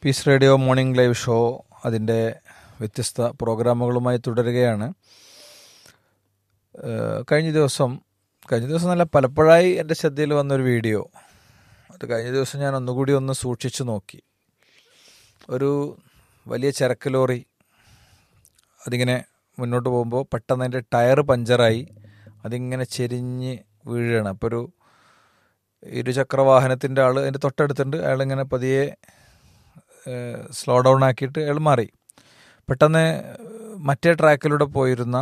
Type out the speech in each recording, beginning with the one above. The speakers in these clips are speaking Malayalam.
Piece Radio morning live show അതിൻ്റെ വ്യത്യസ്ത പ്രോഗ്രാമുകളുമായി തുടരുകയാണ് ഏഹ് കഴിഞ്ഞ ദിവസം കഴിഞ്ഞ ദിവസം നല്ല പലപ്പോഴായി എൻ്റെ ശ്രദ്ധയിൽ വന്നൊരു വീഡിയോ അത് കഴിഞ്ഞ ദിവസം ഞാൻ ഒന്നുകൂടി ഒന്ന് സൂക്ഷിച്ചു നോക്കി ഒരു വലിയ ചരക്ക് ലോറി അതിങ്ങനെ മുന്നോട്ട് പോകുമ്പോൾ പെട്ടെന്ന് അതിൻ്റെ ടയർ പഞ്ചറായി അതിങ്ങനെ ചെരിഞ്ഞ് വീഴുകയാണ് അപ്പോൾ ഒരു ഇരുചക്ര വാഹനത്തിൻ്റെ ആൾ അതിൻ്റെ തൊട്ടടുത്തുണ്ട് അയാളിങ്ങനെ പതിയെ സ്ലോ ഡൗൺ ആക്കിയിട്ട് അയാൾ മാറി പെട്ടെന്ന് മറ്റേ ട്രാക്കിലൂടെ പോയിരുന്ന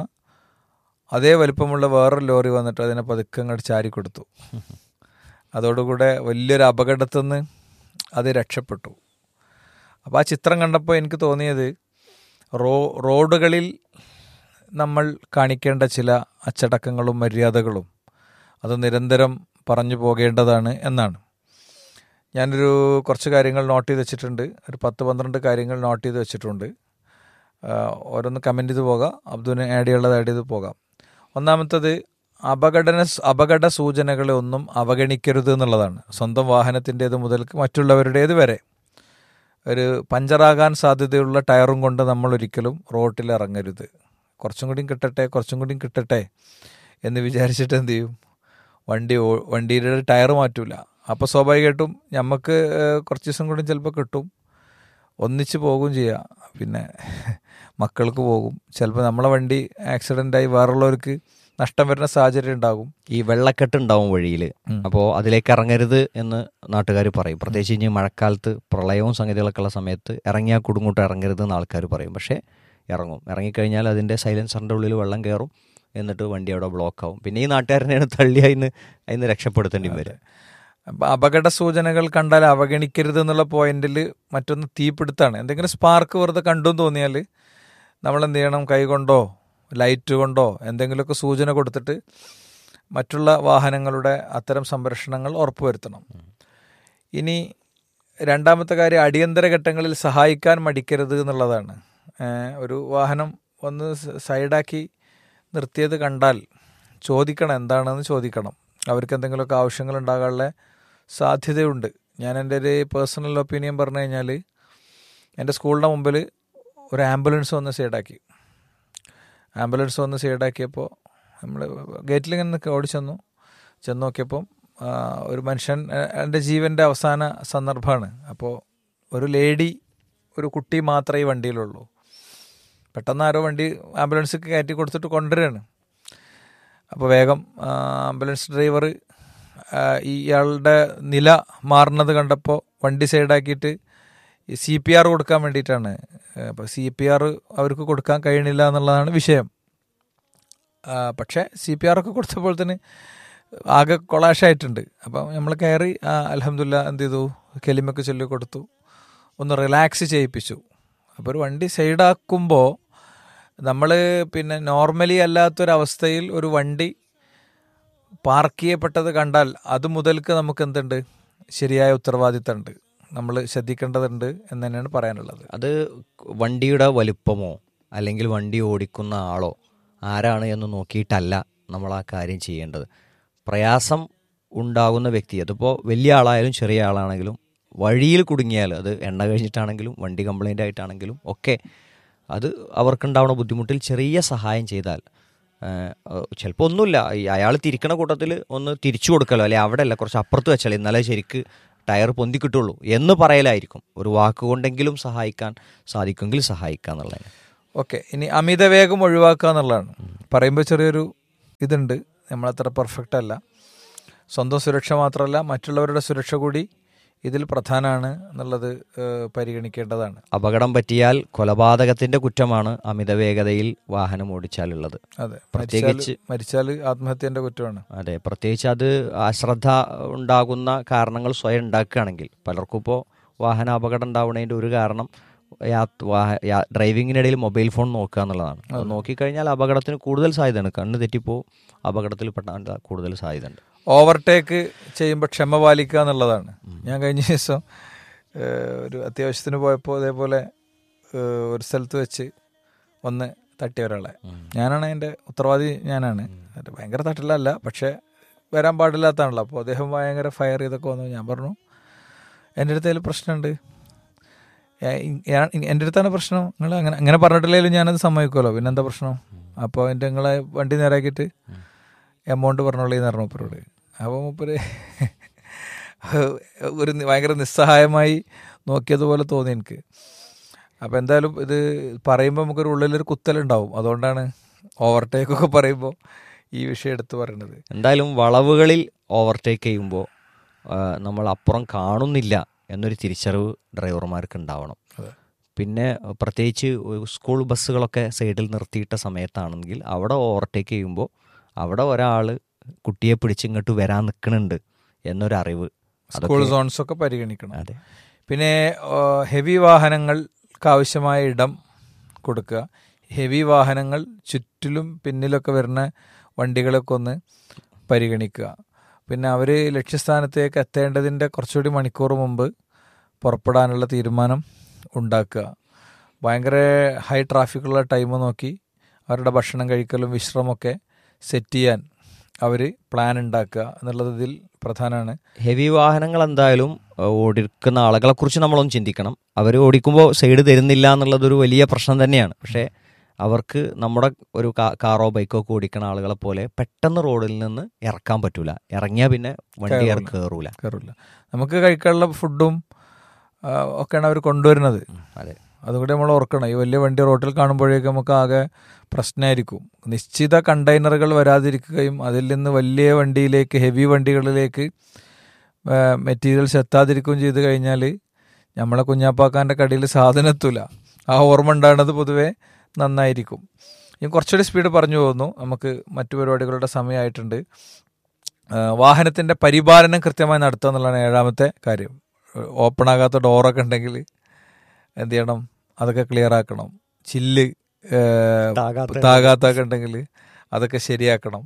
അതേ വലിപ്പമുള്ള വേറൊരു ലോറി വന്നിട്ട് അതിനെ പതുക്കെ അങ്ങോട്ട് ചാരി കൊടുത്തു അതോടുകൂടെ വലിയൊരു അപകടത്തിൽ നിന്ന് അത് രക്ഷപ്പെട്ടു അപ്പോൾ ആ ചിത്രം കണ്ടപ്പോൾ എനിക്ക് തോന്നിയത് റോ റോഡുകളിൽ നമ്മൾ കാണിക്കേണ്ട ചില അച്ചടക്കങ്ങളും മര്യാദകളും അത് നിരന്തരം പറഞ്ഞു പോകേണ്ടതാണ് എന്നാണ് ഞാനൊരു കുറച്ച് കാര്യങ്ങൾ നോട്ട് ചെയ്ത് വെച്ചിട്ടുണ്ട് ഒരു പത്ത് പന്ത്രണ്ട് കാര്യങ്ങൾ നോട്ട് ചെയ്ത് വെച്ചിട്ടുണ്ട് ഓരോന്ന് കമൻറ്റ് ചെയ്ത് പോകാം അബ്ദുവിന് ആഡ് ചെയ്യാനുള്ളത് ആഡ് ചെയ്ത് പോകാം ഒന്നാമത്തത് അപകടന അപകട സൂചനകളെ ഒന്നും അവഗണിക്കരുത് എന്നുള്ളതാണ് സ്വന്തം വാഹനത്തിൻ്റേത് മുതൽക്ക് മറ്റുള്ളവരുടേത് വരെ ഒരു പഞ്ചറാകാൻ സാധ്യതയുള്ള ടയറും കൊണ്ട് നമ്മൾ ഒരിക്കലും റോട്ടിൽ ഇറങ്ങരുത് കുറച്ചും കൂടിയും കിട്ടട്ടെ കുറച്ചും കൂടിയും കിട്ടട്ടെ എന്ന് വിചാരിച്ചിട്ട് എന്ത് ചെയ്യും വണ്ടി വണ്ടിയുടെ ടയർ മാറ്റൂല അപ്പോൾ സ്വാഭാവികമായിട്ടും നമുക്ക് കുറച്ച് ദിവസം കൂടി ചിലപ്പോൾ കിട്ടും ഒന്നിച്ച് പോകും ചെയ്യാം പിന്നെ മക്കൾക്ക് പോകും ചിലപ്പോൾ നമ്മളെ വണ്ടി ആക്സിഡൻ്റായി വേറുള്ളവർക്ക് നഷ്ടം വരുന്ന സാഹചര്യം ഉണ്ടാകും ഈ വെള്ളക്കെട്ട് ഉണ്ടാവും വഴിയിൽ അപ്പോൾ അതിലേക്ക് ഇറങ്ങരുത് എന്ന് നാട്ടുകാർ പറയും പ്രത്യേകിച്ച് ഇനി മഴക്കാലത്ത് പ്രളയവും സംഗതികളൊക്കെ ഉള്ള സമയത്ത് ഇറങ്ങിയാൽ കുടുങ്ങോട്ട് ഇറങ്ങരുത് എന്ന് ആൾക്കാർ പറയും പക്ഷേ ഇറങ്ങും ഇറങ്ങിക്കഴിഞ്ഞാൽ അതിൻ്റെ സൈലൻസറിൻ്റെ ഉള്ളിൽ വെള്ളം കയറും എന്നിട്ട് വണ്ടി അവിടെ ബ്ലോക്ക് ആവും പിന്നെ ഈ നാട്ടുകാരനെയാണ് തള്ളി അതിന് അതിന് രക്ഷപ്പെടുത്തേണ്ടി വരും അപ്പം അപകട സൂചനകൾ കണ്ടാൽ അവഗണിക്കരുത് എന്നുള്ള പോയിന്റിൽ മറ്റൊന്ന് തീപിടുത്താണ് എന്തെങ്കിലും സ്പാർക്ക് വെറുതെ കണ്ടു എന്ന് തോന്നിയാൽ നമ്മൾ എന്ത് ചെയ്യണം കൈ കൊണ്ടോ ലൈറ്റ് കൊണ്ടോ എന്തെങ്കിലുമൊക്കെ സൂചന കൊടുത്തിട്ട് മറ്റുള്ള വാഹനങ്ങളുടെ അത്തരം സംരക്ഷണങ്ങൾ ഉറപ്പുവരുത്തണം ഇനി രണ്ടാമത്തെ കാര്യം അടിയന്തര ഘട്ടങ്ങളിൽ സഹായിക്കാൻ മടിക്കരുത് എന്നുള്ളതാണ് ഒരു വാഹനം ഒന്ന് സൈഡാക്കി നിർത്തിയത് കണ്ടാൽ ചോദിക്കണം എന്താണെന്ന് ചോദിക്കണം അവർക്ക് എന്തെങ്കിലുമൊക്കെ ആവശ്യങ്ങൾ ഉണ്ടാകാനുള്ള സാധ്യതയുണ്ട് ഞാൻ എൻ്റെ ഒരു പേഴ്സണൽ ഒപ്പീനിയൻ പറഞ്ഞു കഴിഞ്ഞാൽ എൻ്റെ സ്കൂളിൻ്റെ മുമ്പിൽ ഒരു ആംബുലൻസ് വന്ന് സൈഡാക്കി ആംബുലൻസ് വന്ന് സൈഡാക്കിയപ്പോൾ നമ്മൾ ഗേറ്റിൽ ഇങ്ങനെ ഓടിച്ചെന്നു ചെന്ന് നോക്കിയപ്പം ഒരു മനുഷ്യൻ എൻ്റെ ജീവൻ്റെ അവസാന സന്ദർഭമാണ് അപ്പോൾ ഒരു ലേഡി ഒരു കുട്ടി മാത്രമേ ഈ വണ്ടിയിലുള്ളൂ പെട്ടെന്ന് ആരോ വണ്ടി ആംബുലൻസ് കയറ്റി കൊടുത്തിട്ട് കൊണ്ടുവരികയാണ് അപ്പോൾ വേഗം ആംബുലൻസ് ഡ്രൈവർ ഇയാളുടെ നില മാറുന്നത് കണ്ടപ്പോൾ വണ്ടി സൈഡാക്കിയിട്ട് സി പി ആർ കൊടുക്കാൻ വേണ്ടിയിട്ടാണ് അപ്പോൾ സി പി ആർ അവർക്ക് കൊടുക്കാൻ കഴിയണില്ല എന്നുള്ളതാണ് വിഷയം പക്ഷേ സി പി ആർ ഒക്കെ കൊടുത്തപ്പോൾ തന്നെ ആകെ കൊളാഷായിട്ടുണ്ട് അപ്പം നമ്മൾ കയറി അലഹമില്ല എന്ത് ചെയ്തു കെലിമൊക്കെ ചൊല്ലി കൊടുത്തു ഒന്ന് റിലാക്സ് ചെയ്യിപ്പിച്ചു അപ്പോൾ ഒരു വണ്ടി സൈഡാക്കുമ്പോൾ നമ്മൾ പിന്നെ നോർമലി അല്ലാത്തൊരവസ്ഥയിൽ ഒരു വണ്ടി പാർക്ക് ചെയ്യപ്പെട്ടത് കണ്ടാൽ അത് മുതൽക്ക് നമുക്ക് എന്തുണ്ട് ശരിയായ ഉത്തരവാദിത്തമുണ്ട് നമ്മൾ ശ്രദ്ധിക്കേണ്ടതുണ്ട് എന്ന് തന്നെയാണ് പറയാനുള്ളത് അത് വണ്ടിയുടെ വലുപ്പമോ അല്ലെങ്കിൽ വണ്ടി ഓടിക്കുന്ന ആളോ ആരാണ് എന്ന് നോക്കിയിട്ടല്ല നമ്മൾ ആ കാര്യം ചെയ്യേണ്ടത് പ്രയാസം ഉണ്ടാകുന്ന വ്യക്തി അതിപ്പോൾ വലിയ ആളായാലും ചെറിയ ആളാണെങ്കിലും വഴിയിൽ കുടുങ്ങിയാൽ അത് എണ്ണ കഴിഞ്ഞിട്ടാണെങ്കിലും വണ്ടി കംപ്ലൈൻ്റ് ആയിട്ടാണെങ്കിലും ഒക്കെ അത് അവർക്കുണ്ടാവുന്ന ബുദ്ധിമുട്ടിൽ ചെറിയ സഹായം ചെയ്താൽ ചിലപ്പോൾ ഒന്നുമില്ല അയാൾ തിരിക്കണ കൂട്ടത്തിൽ ഒന്ന് തിരിച്ചു കൊടുക്കലോ അല്ലെ അവിടെ അല്ല കുറച്ച് അപ്പുറത്ത് വെച്ചാൽ എന്നാലേ ശരിക്ക് ടയർ പൊന്തി കിട്ടുള്ളൂ എന്ന് പറയലായിരിക്കും ഒരു വാക്കുകൊണ്ടെങ്കിലും സഹായിക്കാൻ സാധിക്കുമെങ്കിൽ സഹായിക്കുക എന്നുള്ളത് ഓക്കെ ഇനി അമിത വേഗം ഒഴിവാക്കുക എന്നുള്ളതാണ് പറയുമ്പോൾ ചെറിയൊരു ഇതുണ്ട് നമ്മളത്ര പെർഫെക്റ്റ് അല്ല സ്വന്തം സുരക്ഷ മാത്രമല്ല മറ്റുള്ളവരുടെ സുരക്ഷ കൂടി ഇതിൽ പ്രധാനമാണ് എന്നുള്ളത് പരിഗണിക്കേണ്ടതാണ് അപകടം പറ്റിയാൽ കൊലപാതകത്തിന്റെ കുറ്റമാണ് അമിത വേഗതയിൽ വാഹനം ഓടിച്ചാലുള്ളത് അതെ പ്രത്യേകിച്ച് മരിച്ചാൽ ആത്മഹത്യന്റെ കുറ്റമാണ് അതെ പ്രത്യേകിച്ച് അത് അശ്രദ്ധ ഉണ്ടാകുന്ന കാരണങ്ങൾ സ്വയം ഉണ്ടാക്കുകയാണെങ്കിൽ പലർക്കും ഇപ്പോൾ വാഹന അപകടം ഉണ്ടാവുന്നതിൻ്റെ ഒരു കാരണം ഡ്രൈവിങ്ങിനിടയിൽ മൊബൈൽ ഫോൺ നോക്കുക എന്നുള്ളതാണ് അത് നോക്കിക്കഴിഞ്ഞാൽ അപകടത്തിന് കൂടുതൽ സാധ്യതയാണ് കണ്ണ് തെറ്റിപ്പോ അപകടത്തിൽ പെട്ടാൻ കൂടുതൽ സാധ്യതയുണ്ട് ഓവർടേക്ക് ചെയ്യുമ്പോൾ ക്ഷമ പാലിക്കുക എന്നുള്ളതാണ് ഞാൻ കഴിഞ്ഞ ദിവസം ഒരു അത്യാവശ്യത്തിന് പോയപ്പോൾ അതേപോലെ ഒരു സ്ഥലത്ത് വെച്ച് ഒന്ന് തട്ടിയ ഒരാളെ ഞാനാണ് അതിൻ്റെ ഉത്തരവാദി ഞാനാണ് ഭയങ്കര തട്ടിലല്ല പക്ഷേ വരാൻ പാടില്ലാത്തതാണല്ലോ അപ്പോൾ അദ്ദേഹം ഭയങ്കര ഫയർ ചെയ്തൊക്കെ വന്നു ഞാൻ പറഞ്ഞു എൻ്റെ അടുത്ത് അതിൽ പ്രശ്നമുണ്ട് എൻ്റെ അടുത്താണ് പ്രശ്നം നിങ്ങൾ അങ്ങനെ അങ്ങനെ പറഞ്ഞിട്ടില്ലെങ്കിലും ഞാനത് സമ്മതിക്കുമല്ലോ പിന്നെ എന്താ പ്രശ്നം അപ്പോൾ എൻ്റെ നിങ്ങളെ വണ്ടി നേരാക്കിയിട്ട് എമൗണ്ട് പറഞ്ഞോളൂ എന്ന് പറഞ്ഞു മൂപ്പരോട് അപ്പോൾ മൂപ്പര് ഒരു നി- ഭയങ്കര നിസ്സഹായമായി നോക്കിയതുപോലെ തോന്നി എനിക്ക് അപ്പോൾ എന്തായാലും ഇത് പറയുമ്പോൾ നമുക്കൊരു ഉള്ളിലൊരു കുത്തലുണ്ടാവും അതുകൊണ്ടാണ് ഓവർടേക്കൊക്കെ പറയുമ്പോൾ ഈ വിഷയം എടുത്ത് പറയുന്നത് എന്തായാലും വളവുകളിൽ ഓവർടേക്ക് ചെയ്യുമ്പോൾ നമ്മൾ അപ്പുറം കാണുന്നില്ല എന്നൊരു തിരിച്ചറിവ് ഡ്രൈവർമാർക്ക് ഉണ്ടാവണം അതെ. പിന്നെ പ്രത്യേകിച്ച് ഒരു സ്കൂൾ ബസ്സുകളൊക്കെ സൈഡിൽ നിർത്തിയിട്ട സമയത്താണെങ്കിൽ അവിടെ ഓവർടേക്ക് ചെയ്യുമ്പോൾ അവിടെ ഒരാൾ കുട്ടിയെ പിടിച്ചിങ്ങോട്ട് വരാൻ നിൽക്കുന്നുണ്ട് എന്നൊരു സ്കൂൾ സോൺസ് ഒക്കെ പരിഗണിക്കണം അതെ പിന്നെ ഹെവി വാഹനങ്ങൾക്ക് ആവശ്യമായ ഇടം കൊടുക്കുക ഹെവി വാഹനങ്ങൾ ചുറ്റിലും പിന്നിലൊക്കെ വരുന്ന വണ്ടികളൊക്കെ ഒന്ന് പരിഗണിക്കുക പിന്നെ അവർ ലക്ഷ്യസ്ഥാനത്തേക്ക് എത്തേണ്ടതിൻ്റെ കുറച്ചുകൂടി മണിക്കൂർ മുമ്പ് പുറപ്പെടാനുള്ള തീരുമാനം ഉണ്ടാക്കുക ഭയങ്കര ഹൈ ട്രാഫിക്കുള്ള ടൈം നോക്കി അവരുടെ ഭക്ഷണം കഴിക്കലും വിശ്രമമൊക്കെ സെറ്റ് ചെയ്യാൻ അവർ പ്ലാൻ ഉണ്ടാക്കുക എന്നുള്ളത് ഇതിൽ പ്രധാനമാണ് ഹെവി വാഹനങ്ങൾ എന്തായാലും ഏഹ്, ഓടിക്കുന്ന ആളുകളെ കുറിച്ച് നമ്മളൊന്ന് ചിന്തിക്കണം അവർ ഓടിക്കുമ്പോൾ സൈഡ് തരുന്നില്ല എന്നുള്ളതൊരു വലിയ പ്രശ്നം തന്നെയാണ് പക്ഷേ അവർക്ക് നമ്മുടെ ഒരു കാ- കാറോ ബൈക്കോ ഒക്കെ ഓടിക്കുന്ന ആളുകളെ പോലെ പെട്ടെന്ന് റോഡിൽ നിന്ന് ഇറക്കാൻ പറ്റൂല ഇറങ്ങിയാൽ പിന്നെ വണ്ടി കയറൂല. കയറൂല കയറില്ല നമുക്ക് കഴിക്കാനുള്ള ഫുഡും ആ, ഒക്കെയാണ് അവർ കൊണ്ടുവരുന്നത് അതെ അതുകൂടി നമ്മൾ ഓർക്കണം ഈ വലിയ വണ്ടി റോട്ടിൽ കാണുമ്പോഴേക്കും നമുക്ക് ആകെ പ്രശ്നമായിരിക്കും നിശ്ചിത കണ്ടെയ്നറുകൾ വരാതിരിക്കുകയും അതിൽ നിന്ന് വലിയ വണ്ടിയിലേക്ക് ഹെവി വണ്ടികളിലേക്ക് മെറ്റീരിയൽസ് എത്താതിരിക്കുകയും ചെയ്ത് കഴിഞ്ഞാൽ നമ്മളെ കുഞ്ഞാപ്പാക്കാൻ്റെ കടയിൽ സാധനം എത്തൂല ആ ഓർമ്മ ഉണ്ടാകുന്നത് പൊതുവേ നന്നായിരിക്കും ഇനി കുറച്ചുകൂടി സ്പീഡ് പറഞ്ഞു പോകുന്നു നമുക്ക് മറ്റു പരിപാടികളുടെ സമയമായിട്ടുണ്ട് വാഹനത്തിൻ്റെ പരിപാലനം കൃത്യമായി നടത്തുക എന്നുള്ളതാണ് ഏഴാമത്തെ കാര്യം ഓപ്പൺ ആകാത്ത ഡോറൊക്കെ ഉണ്ടെങ്കിൽ എന്ത് ചെയ്യണം അതൊക്കെ ക്ലിയർ ആക്കണം ചില്ല് താകാത്ത- താകാത്തൊക്കെ ഉണ്ടെങ്കിൽ അതൊക്കെ ശരിയാക്കണം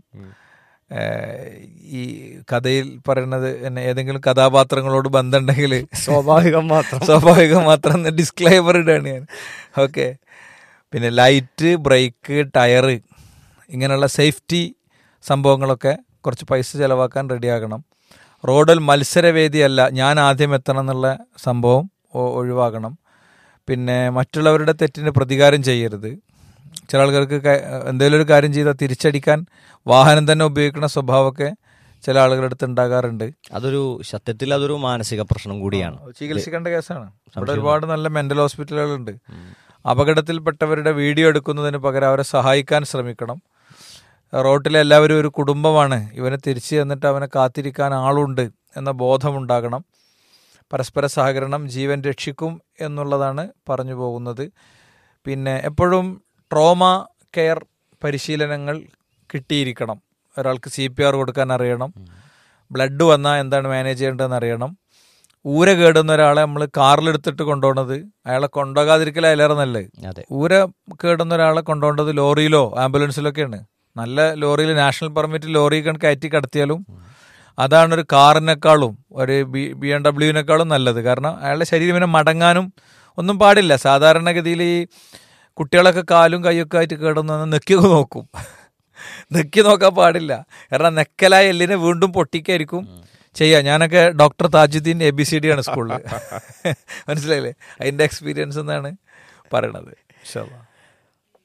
ഏഹ് ഈ കഥയിൽ പറയുന്നത് എന്നെ ഏതെങ്കിലും കഥാപാത്രങ്ങളോട് ബന്ധമുണ്ടെങ്കിൽ സ്വാഭാവികം മാത്രം സ്വാഭാവികം മാത്രം ഡിസ്ക്ലൈമർ ഇടാണ് ഞാൻ ഓക്കെ പിന്നെ ലൈറ്റ് ബ്രേക്ക് ടയറ് ഇങ്ങനെയുള്ള സേഫ്റ്റി സംഭവങ്ങളൊക്കെ കുറച്ച് പൈസ ചിലവാക്കാൻ റെഡിയാകണം റോഡിൽ മത്സരവേദിയല്ല ഞാൻ ആദ്യം എത്തണം എന്നുള്ള സംഭവം ഒ- ഒഴിവാക്കണം പിന്നെ മറ്റുള്ളവരുടെ തെറ്റിന് പ്രതികാരം ചെയ്യരുത് ചില ആൾക്കാർക്ക് ക- എന്തെങ്കിലും ഒരു കാര്യം ചെയ്താൽ തിരിച്ചടിക്കാൻ വാഹനം തന്നെ ഉപയോഗിക്കുന്ന സ്വഭാവമൊക്കെ ചില ആളുകളുടെ അടുത്ത് ഉണ്ടാകാറുണ്ട് അതൊരു സത്യത്തിൽ അതൊരു മാനസിക പ്രശ്നം കൂടിയാണ് ചികിത്സിക്കേണ്ട കേസാണ് ഇവിടെ ഒരുപാട് നല്ല മെന്റൽ ഹോസ്പിറ്റലുകളുണ്ട് അപകടത്തിൽപ്പെട്ടവരുടെ വീഡിയോ എടുക്കുന്നതിന് പകരം അവരെ സഹായിക്കാൻ ശ്രമിക്കണം റോട്ടിലെ എല്ലാവരും ഒരു കുടുംബമാണ് ഇവനെ തിരിച്ചു ചെന്നിട്ട് അവനെ കാത്തിരിക്കാൻ ആളുണ്ട് എന്ന ബോധമുണ്ടാകണം പരസ്പര സഹകരണം ജീവൻ രക്ഷിക്കും എന്നുള്ളതാണ് പറഞ്ഞു പോകുന്നത് പിന്നെ എപ്പോഴും ട്രോമ കെയർ പരിശീലനങ്ങൾ കിട്ടിയിരിക്കണം ഒരാൾക്ക് സി പി ആർ കൊടുക്കാൻ അറിയണം ബ്ലഡ് വന്നാൽ എന്താണ് മാനേജ് ചെയ്യേണ്ടതെന്ന് അറിയണം ഊര കേടുന്ന ഒരാളെ നമ്മൾ കാറിലെടുത്തിട്ട് കൊണ്ടുപോകുന്നത് അയാളെ കൊണ്ടുപോകാതിരിക്കൽ അതിലേറെ നല്ലത് അതെ ഊര കേടുന്ന ഒരാളെ കൊണ്ടുപോകേണ്ടത് ലോറിയിലോ ആംബുലൻസിലൊക്കെയാണ് നല്ല ലോറിയിൽ നാഷണൽ പെർമിറ്റ് ലോറി കയറ്റി കടത്തിയാലും അതാണ് ഒരു കാറിനേക്കാളും ഒരു ബി ബി എം ഡബ്ല്യുവിനേക്കാളും നല്ലത് കാരണം അയാളുടെ ശരീരം ഇങ്ങനെ മടങ്ങാനും ഒന്നും പാടില്ല സാധാരണഗതിയിൽ ഈ കുട്ടികളൊക്കെ കാലും കൈയൊക്കെ ആയിട്ട് കേടുന്ന നെക്കി നോക്കും നെക്കി നോക്കാൻ പാടില്ല കാരണം നെക്കലായ എല്ലിനെ വീണ്ടും പൊട്ടിക്കായിരിക്കും ചെയ്യാം ഞാനൊക്കെ doctor Thajudheen A B C D ആണ് സ്കൂളിൽ മനസ്സിലായില്ലേ അതിൻ്റെ എക്സ്പീരിയൻസ് എന്നാണ് പറയണത് ഇൻഷാ അല്ലാ.